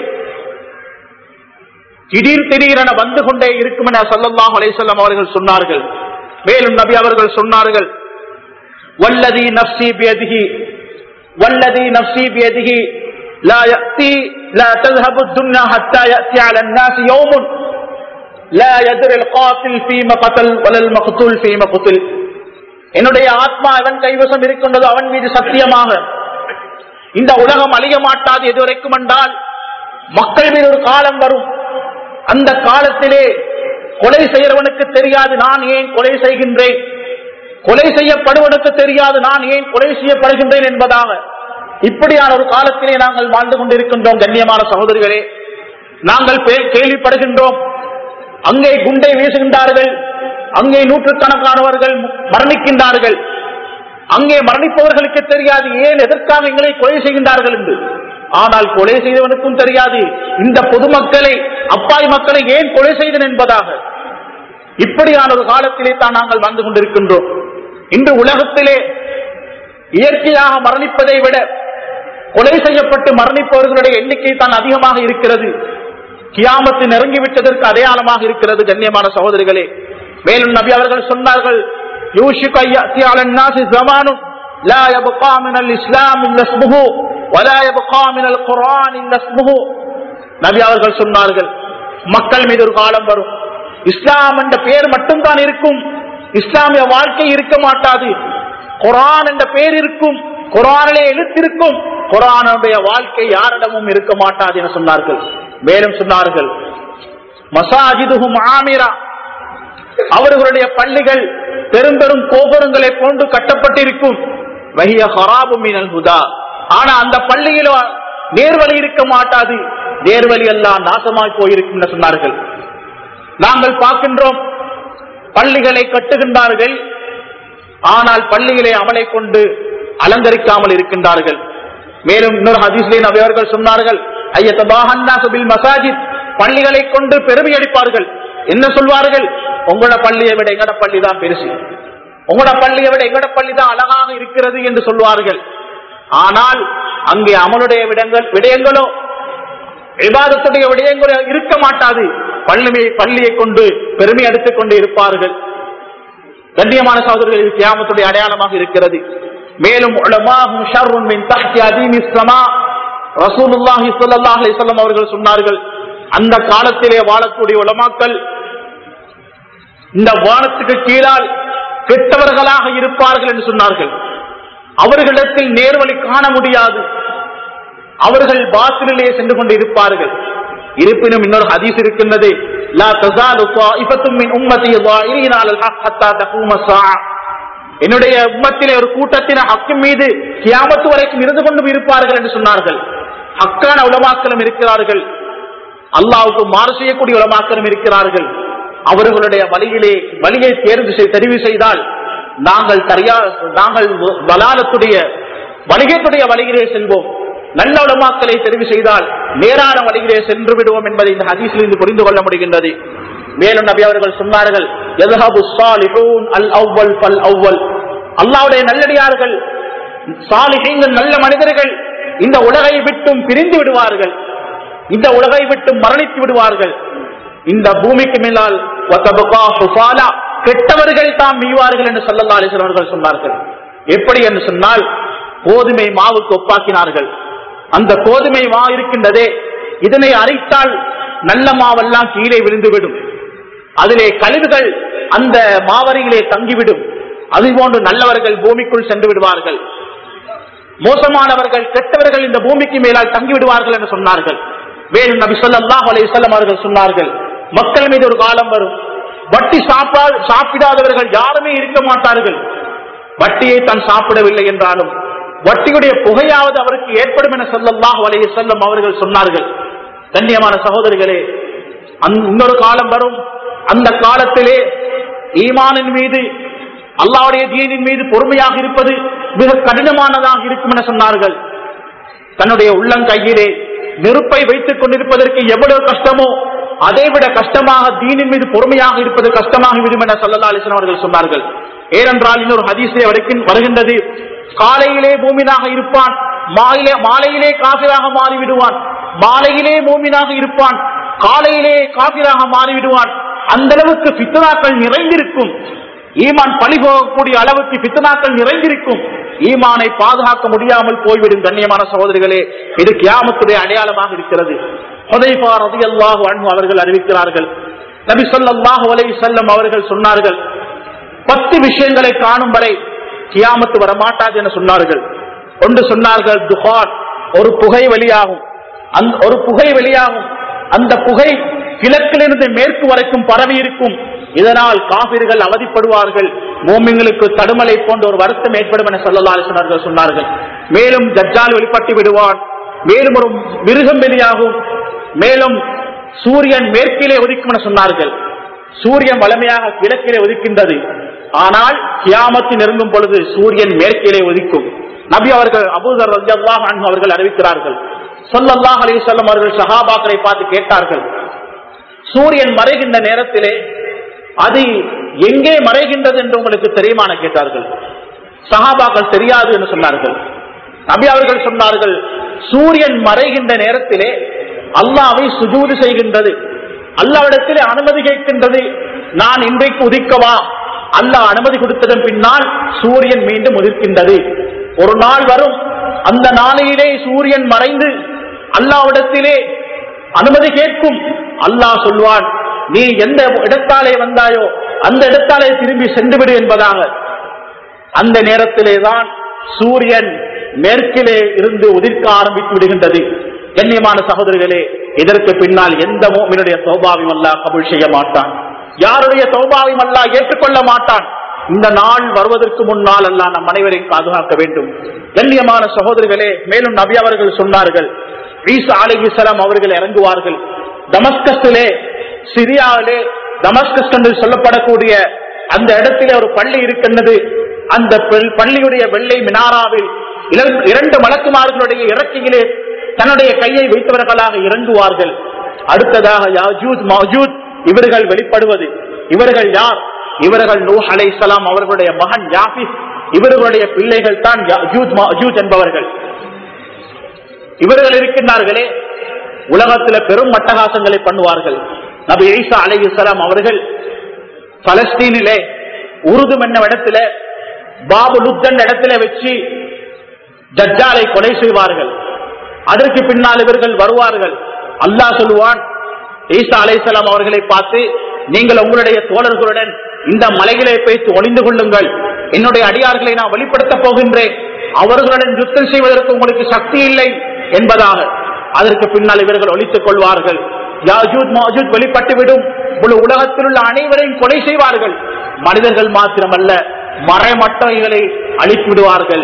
திடீர் திடீரென வந்து கொண்டே இருக்கும் என சல்லல்லாஹு அலைஹி வஸல்லம் அவர்கள் சொன்னார்கள் மேலும் நபி அவர்கள் சொன்னார்கள் வல்லதி நஃப்சி பியதிஹி வல்லதி நஃப்சி பியதிஹி லா யأتي لا تذهب الدنيا حتى يأتي على الناس يوم لا يدري القاتل فيما قتل ولا المقتول فيما قتل என்னுடைய ஆத்மா அவன் கைவசம் இருக்கின்றதோ அவன் மீது சத்தியமாக இந்த உலகம் அழிய மாட்டாது எதுவரைக்கும் என்றால் மக்கள் மீது ஒரு காலம் வரும் அந்த காலத்திலே கொலை செய்கிறவனுக்கு தெரியாது நான் ஏன் கொலை செய்கின்றேன் கொலை செய்யப்படுவனுக்கு தெரியாது நான் ஏன் கொலை செய்யப்படுகின்றேன் என்பதாக இப்படியான ஒரு காலத்திலே நாங்கள் வாழ்ந்து கொண்டிருக்கின்றோம் கண்ணியமான சகோதரிகளே நாங்கள் பே- கேள்விப்படுகின்றோம் அங்கே குண்டை வீசுகின்றார்கள் அங்கே நூற்றுக்கணக்கானவர்கள் மரணிக்கின்றார்கள் அங்கே மரணிப்பவர்களுக்கு தெரியாது ஏன் எதற்காக எங்களை கொலை செய்கின்றார்கள் என்று ஆனால் கொலை செய்தவனுக்கும் தெரியாது இந்த பொதுமக்களை அப்பாய் மக்களை ஏன் கொலை செய்தன் என்பதாக இப்படியான ஒரு காலத்திலே தான் நாங்கள் வந்து கொண்டிருக்கின்றோம் இன்று உலகத்திலே இயற்கையாக மரணிப்பதை விட கொலை செய்யப்பட்டு மரணிப்பவர்களுடைய எண்ணிக்கை தான் அதிகமாக இருக்கிறது கியாமத்து நெருங்கிவிட்டதற்கு அடையாளமாக இருக்கிறது கண்ணியமான சகோதரிகளே மேலும் நபி அவர்கள் சொன்னார்கள் "யூஷிகு அன் யஅத்தி அலன் நாஸி ஸமானுன் லா யப்கா மினல் இஸ்லாம் இல்லா இஸ்முஹு." ولا يبقى من القرآن إلا اسمه நபி அவர்கள் சொன்னார்கள் மக்கள் மீது ஒரு காலம் வரும் இஸ்லாம் என்ற பெயர் மட்டும்தான் இருக்கும் இஸ்லாமிய வாழ்க்கை இருக்க மாட்டாது குரான் என்ற பெயர் இருக்கும் குரானிலே எழுத்திருக்கும் குரானுடைய வாழ்க்கை யாரிடமும் இருக்க மாட்டாது என சொன்னார்கள் மேலும் சொன்னார்கள் மசாஜிதுகும் ஆமிரா அவர்களுடைய பள்ளிகள் பெரும் பெரும் கோபுரங்களை போன்று கட்டப்பட்டிருக்கும் வகிய ஹராபு மீனல் ஹுதா ஆனா அந்த பள்ளியில நேர்வழி இருக்க மாட்டாது நேர்வழி எல்லாம் நாசமாய் போயிருக்கும் என்று சொன்னார்கள் நாங்கள் பார்க்கின்றோம் பள்ளிகளை கட்டுகின்றார்கள் ஆனால் பள்ளிகளை அமலை கொண்டு அலங்கரிக்காமல் இருக்கின்றார்கள் மேலும் இன்னொரு ஹதீஸ்லேன் அவர்கள் சொன்னார்கள் ஐயத்தபாஹன்னாசுபில் மசாஜித் பள்ளிகளை கொண்டு பெருமை அடிப்பார்கள் என்ன சொல்வார்கள் உங்களோட பள்ளியை விட எங்கட பள்ளி தான் பெருசு உங்களோட பள்ளியை விட எங்கட பள்ளி தான் அழகாக இருக்கிறது என்று சொல்வார்கள் ஆனால் அங்கே அமலுடைய விடங்கள் விடயங்களோ விவாதத்துடைய விடயங்களோ இருக்க மாட்டாது பள்ளியை பள்ளியை கொண்டு பெருமை எடுத்துக் கொண்டு இருப்பார்கள் கண்ணியமான சகோதரர்கள் இது கியாமத்துடைய அடையாளமாக இருக்கிறது மேலும் உலமாகும் ஷர்ருன் மின் தஹ்தி அதீமி ஸமா ரசூலுல்லாஹி ஸல்லல்லாஹு அலைஹி வஸல்லம் அவர்கள் சொன்னார்கள் அந்த காலத்திலே வாழக்கூடிய உலமாக்கள் இந்த வானத்துக்கு கீழால் கெட்டவர்களாக இருப்பார்கள் என்று சொன்னார்கள் அவர்களிடத்தில் நேர்வழி காண முடியாது அவர்கள் பாத்திலே சென்று கொண்டு இருப்பார்கள் இருப்பினும் இன்னொரு ஹதீஸ் இருக்கின்றது லா தஸாலு ஸாயிஃபத்தும் மின் உம்மத்தி ظاهرين على الحق حتى تقوم الساعه என்னுடைய உம்மத்திலே ஒரு கூட்டத்தின ஹக்கின் மீது கியாமத்து வரைக்கும் இருந்து கொண்டும் இருப்பார்கள் என்று சொன்னார்கள் ஹக்கான உலமாக்களும் இருக்கிறார்கள் அல்லாவுக்கு மாறு செய்யக்கூடிய உலமாக்களும் இருக்கிறார்கள் அவர்களுடைய வழியிலே வழியை தேர்வு செய் தெரிவு செய்தால் நாங்கள் சரியா நாங்கள் வலாலத்துடைய வணிகத்துடைய வழியிலே செல்வோம் நல்ல உலமாக்களை தெரிவு செய்தால் நேரான வழியிலே சென்று விடுவோம் என்பதை இந்த ஹதீஸில் இருந்து புரிந்து கொள்ள முடிகின்றது மேலும் நபி அவர்கள் சொன்னார்கள் "யذهبு الصالحون الأول فالأول." அல்லாஹ்வுடைய நல்லடியார்கள் சாலிஹீன்கள் நல்ல மனிதர்கள் இந்த உலகை விட்டும் பிரிந்து விடுவார்கள் இந்த உலகை விட்டு மரணித்து விடுவார்கள் இந்த பூமிக்கு மேலால் வதபகா ஹுஃபாலா, கெட்டவர்கள் தான் மீவார்கள் என்று சல்லல்லா அலிஸ்லாம் அவர்கள் சொன்னார்கள் எப்படி என்று சொன்னால் கோதுமை மாவுக்கு ஒப்பாக்கினார்கள் அந்த கோதுமை மா இருக்கின்றதே இதனை அரைத்தால் நல்ல மாவெல்லாம் கீழே விழுந்துவிடும் அதிலே கழிவுகள் அந்த மாவரியிலே தங்கிவிடும் அதுபோன்று நல்லவர்கள் பூமிக்குள் சென்று விடுவார்கள் மோசமானவர்கள் கெட்டவர்கள் இந்த பூமிக்கு மேலால் தங்கி விடுவார்கள் என்று சொன்னார்கள் மேலும் நபி ஸல்லல்லாஹு அலைஹி வஸல்லம் அவர்கள் சொன்னார்கள் மக்கள் மீது ஒரு காலம் வரும் வட்டி சாப்பா சாப்பிடாதவர்கள் யாருமே இருக்க மாட்டார்கள் வட்டியை தான் சாப்பிடவில்லை என்றாலும் வட்டியுடைய புகையாவது அவருக்கு ஏற்படும் என ஸல்லல்லாஹு அலைஹி வஸல்லம் அவர்கள் சொன்னார்கள் கண்ணியமான சகோதரிகளே அந்த- இன்னொரு காலம் வரும் அந்த காலத்திலே ஈமானின் மீது அல்லாவுடைய தீனின் மீது பொறுமையாக இருப்பது மிக கடினமானதாக இருக்கும் என சொன்னார்கள் தன்னுடைய உள்ளங்கையிலே நெருப்பை வைத்துக் கொண்டிருப்பதற்கு எவ்வளவு கஷ்டமோ அதைவிட கஷ்டமாக தீனின் மீது பொறுமையாக இருப்பது கஷ்டமாக விடும் என சல்லல்லா அலிஸ்லாம் அவர்கள் சொன்னார்கள் ஏனென்றால் இன்னொரு ஹதீஸே வரைக்கும் வருகின்றது காலையிலே மூமினாக இருப்பான் மாலையிலே மாலையிலே காபிராக மாறிவிடுவான் மாலையிலே மூமினாக இருப்பான் காலையிலே காபிராக மாறிவிடுவான் அந்த அளவுக்கு பித்தனாக்கள் நிறைந்திருக்கும் ஈமான் பழி போகக்கூடிய அளவுக்கு பித்தனாக்கள் நிறைந்திருக்கும் ஈமானை பாதுகாக்க முடியாமல் போய்விடும் கண்ணியமான சகோதரிகளே இது கியாமத்துடைய அடையாளமாக இருக்கிறது ஹுதைஃபா ரலியல்லாஹு அன்ஹு அவர்கள் அறிவிக்கிறார்கள் நபி ஸல்லல்லாஹு அலைஹி வஸல்லம் அவர்கள் சொன்னார்கள் பத்து விஷயங்களை காணும் வரை கியாமத்து வரமாட்டாது என சொன்னார்கள் ஒன்று சொன்னார்கள் துஹான் ஒரு புகை வெளியாகும் அந்த ஒரு புகை வெளியாகும் அந்த புகை கிழக்கிலிருந்து மேற்கு வரைக்கும் பரவி இருக்கும் இதனால் காபிர்கள் அவதிப்படுவார்கள் மோமிங்களுக்கு தடுமலை போன்ற ஒரு வருத்தம் ஏற்படும் என சொல்லலாசனர்கள் சொன்னார்கள் மேலும் தஜ்ஜால் வெளிப்பட்டு விடுவான் மேலும் ஒரு மிருகம் வெளியாகும் மேலும் சூரியன் மேற்கிலே ஒதுக்கும் என சொன்னார்கள் சூரியன் வளமையாக கிழக்கிலே ஒதுக்கின்றது ஆனால் கியாமத்து நெருங்கும் பொழுது சூரியன் மேற்கிலே ஒதுக்கும் நபி அவர்கள் அபூதர் ரலியல்லாஹு அன்ஹு அவர்கள் அறிவிக்கிறார்கள் ஸல்லல்லாஹு அலைஹி வஸல்லம் அவர்கள் சஹாபாக்களை பார்த்து கேட்டார்கள் சூரியன் மறைகின்ற நேரத்திலே அது எங்கே மறைகின்றது என்று உங்களுக்கு தெரியுமான கேட்டார்கள் சஹாபாக்கள் தெரியாது என்று சொன்னார்கள் நபி அவர்கள் சொன்னார்கள் சூரியன் மறைகின்ற நேரத்திலே அல்லாவை சுஜூது செய்கின்றது அல்லாவிடத்திலே அனுமதி கேட்கின்றது நான் இன்றைக்கு உதிக்கவா அல்லாஹ் அனுமதி கொடுத்ததன் பின்னால் சூரியன் மீண்டும் உதிர்க்கின்றது ஒரு நாள் வரும் அந்த நாளையிலே சூரியன் மறைந்து அல்லாவிடத்திலே அனுமதி கேட்கும் அல்லாஹ் சொல்வான் நீ எந்த இடத்தாலே வந்தாயோ அந்த இடத்தாலே திரும்பி சென்றுவிடு என்பதாக அந்த நேரத்திலே தான் சூரியன் மேற்கிலே இருந்து உதிர்க்க ஆரம்பித்து விடுகின்றது கண்ணியமான சகோதரர்களே இதற்கு பின்னால் எந்த மோமினுடைய சௌபாவியம் அல்லா கபுள் செய்ய மாட்டான் யாருடைய சௌபாவியம் அல்லா ஏற்றுக்கொள்ள மாட்டான் இந்த நாள் வருவதற்கு முன்னால் அல்லா நம் அனைவரையும் பாதுகாக்க வேண்டும் கண்ணியமான சகோதரர்களே மேலும் நபி அவர்கள் சொன்னார்கள் ஈசா அலிஹிசலாம் அவர்கள் இறங்குவார்கள் தமஸ்கஸிலே சிரியாவிலே தமஸ்கஸ் என்று சொல்லப்படக்கூடிய அந்த இடத்திலே ஒரு பள்ளி இருக்கின்றது அந்த பெல்- பள்ளியுடைய வெள்ளை மினாராவில் இர- இரண்டு மலக்குமார்களுடைய இறக்கையிலே தன்னுடைய கையை வைத்தவர்களாக இறங்குவார்கள் அடுத்ததாக யாஜூத் மாஜூத் இவர்கள் வெளிப்படுவது இவர்கள் யார் இவர்கள் நூ அலைசலாம் அவர்களுடைய மகன் யாபிஸ் இவர்களுடைய பிள்ளைகள் தான் யாஜூத் மாஜூத் என்பவர்கள் இவர்கள் இருக்கின்றார்களே உலகத்துல பெரும் மட்டகாசங்களை பண்ணுவார்கள் நபி ஈசா அலைஹிஸ்ஸலாம் அவர்கள் பலஸ்தீனிலே உருதும் என்ன இடத்துல பாபு லுத்தன் இடத்துல வச்சு ஜஜ்ஜாலை கொலை செய்வார்கள் அதற்கு பின்னால் இவர்கள் வருவார்கள் அல்லாஹ் சொல்லுவான் ஈசா அலைஹிஸ்ஸலாம் அவர்களை பார்த்து நீங்கள் உங்களுடைய தோழர்களுடன் இந்த மலைகளை பேசி ஒளிந்து கொள்ளுங்கள் என்னுடைய அடியார்களை நான் வெளிப்படுத்த போகின்றேன் அவர்களுடன் யுத்தம் செய்வதற்கு உங்களுக்கு சக்தி இல்லை என்பதாக அதற்கு பின்னால் இவர்கள் ஒழித்துக் கொள்வார்கள் யாஜூத் மாஜூத் வெளிப்பட்டுவிடும் முழு உலகத்தில் உள்ள அனைவரையும் கொலை செய்வார்கள் மனிதர்கள் மாத்திரமல்ல மறைமற்றவைகளை அழித்து விடுவார்கள்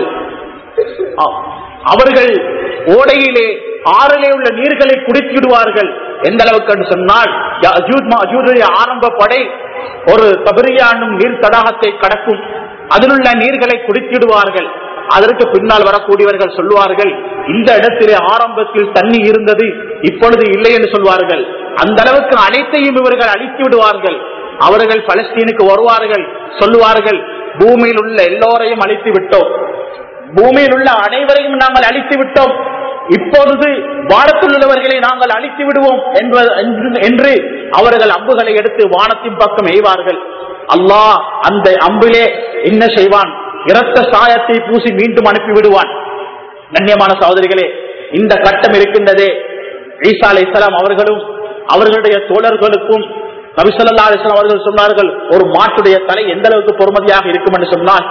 அ- அவர்கள் ஓடையிலே ஆறிலே உள்ள நீர்களை குடித்து விடுவார்கள் எந்த அளவுக்கு என்று சொன்னால் யஜூத் மாஜூதுடைய ஆரம்ப படை ஒரு தபரியானும் நீர் தடாகத்தை கடக்கும் அதிலுள்ள நீர்களை குடித்திடுவார்கள் அதற்கு பின்னால் வரக்கூடியவர்கள் சொல்லுவார்கள் இந்த இடத்திலே ஆரம்பத்தில் தண்ணி இருந்தது இப்பொழுது இல்லை என்று சொல்வார்கள் அந்த அளவுக்கு அனைத்தையும் இவர்கள் அழித்து விடுவார்கள் அவர்கள் பலஸ்தீனுக்கு வருவார்கள் சொல்லுவார்கள் பூமியில் உள்ள எல்லோரையும் அழித்து விட்டோம் பூமியில் உள்ள அனைவரையும் நாங்கள் அழித்து விட்டோம் இப்பொழுது வானத்தில் உள்ளவர்களை நாங்கள் அழித்து விடுவோம் என்ப- என்று- என்று அவர்கள் அம்புகளை எடுத்து வானத்தின் பக்கம் எய்வார்கள் அல்லாஹ் அந்த அம்பிலே என்ன செய்வான் இரத்த சாயத்தை பூசி மீண்டும் அனுப்பி விடுவான் கண்ணியமான சகோதரிகளே இந்த கட்டம் இருக்கின்றதே ஈசா அலை அவர்களும் அவர்களுடைய தோழர்களுக்கும் நபிசல்லா அலிஸ்லாம் அவர்கள் சொன்னார்கள் ஒரு மாட்டுடைய தலை எந்த அளவுக்கு பொறுமதியாக இருக்கும் என்று சொன்னால்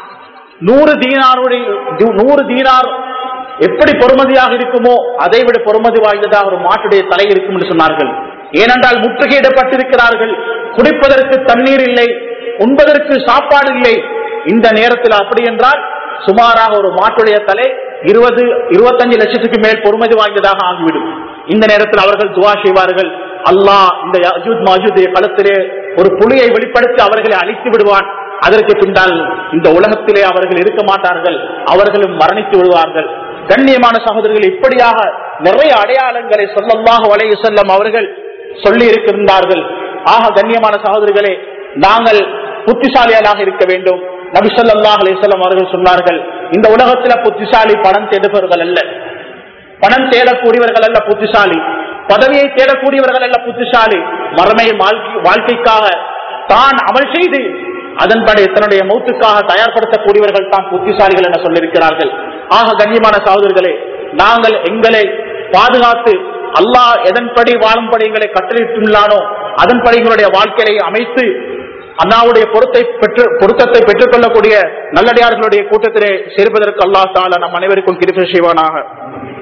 நூறு தீனாருடைய நூறு தீனார் எப்படி பொறுமதியாக இருக்குமோ அதை விட பொறுமதி வாய்ந்ததாக ஒரு மாட்டுடைய தலை இருக்கும் என்று சொன்னார்கள் ஏனென்றால் முற்றுகையிடப்பட்டிருக்கிறார்கள் குடிப்பதற்கு தண்ணீர் இல்லை உண்பதற்கு சாப்பாடு இல்லை இந்த நேரத்தில் அப்படி என்றால் சுமாராக ஒரு மாட்டுடைய தலை இருபது இருபத்தஞ்சு லட்சத்துக்கு மேல் பொறுமதி வாய்ந்ததாக ஆகிவிடும் இந்த நேரத்தில் அவர்கள் துவா செய்வார்கள் அல்லாஹ் இந்த யஜூத் மாஜூத் களத்திலே ஒரு புலியை வெளிப்படுத்தி அவர்களை அழித்து விடுவான் அதற்கு பின்னால் இந்த உலகத்திலே அவர்கள் இருக்க மாட்டார்கள் அவர்களும் மரணித்து விடுவார்கள் கண்ணியமான சகோதரர்கள் இப்படியாக நிறைய அடையாளங்களை சொல்லமாக வளைய செல்லம் அவர்கள் சொல்லி இருக்கின்றார்கள் ஆக கண்ணியமான சகோதரர்களே நாங்கள் புத்திசாலிகளாக இருக்க வேண்டும் நபி ஸல்லல்லாஹு அலைஹி வஸல்லம் அவர்கள் சொன்னார்கள் இந்த உலகத்துல புத்திசாலி பணம் தேடுபவர்கள் அல்ல பணம் தேடக்கூடியவர்கள் அல்ல புத்திசாலி பதவியை தேடக்கூடியவர்கள் அல்ல புத்திசாலி மறுமை வாழ்க்கை- வாழ்க்கைக்காக தான் அமல் செய்து அதன்படி தன்னுடைய மௌத்துக்காக தயார்படுத்தக்கூடியவர்கள் தான் புத்திசாலிகள் என சொல்லியிருக்கிறார்கள் ஆக கண்ணியமான சகோதரர்களே நாங்கள் எங்களை பாதுகாத்து அல்லாஹ் எதன்படி வாழும்படி எங்களை கட்டளையிட்டுள்ளானோ அதன்படி எங்களுடைய வாழ்க்கையை அமைத்து அண்ணாவுடைய பொருத்தை பெற்று பொருத்தத்தை பெற்றுக் கொள்ளக்கூடிய நல்லடியார்களுடைய கூட்டத்திலே சேர்ப்பதற்கு அல்லாஹ் தாலா நம் அனைவருக்கும் கிருபை செய்வானாக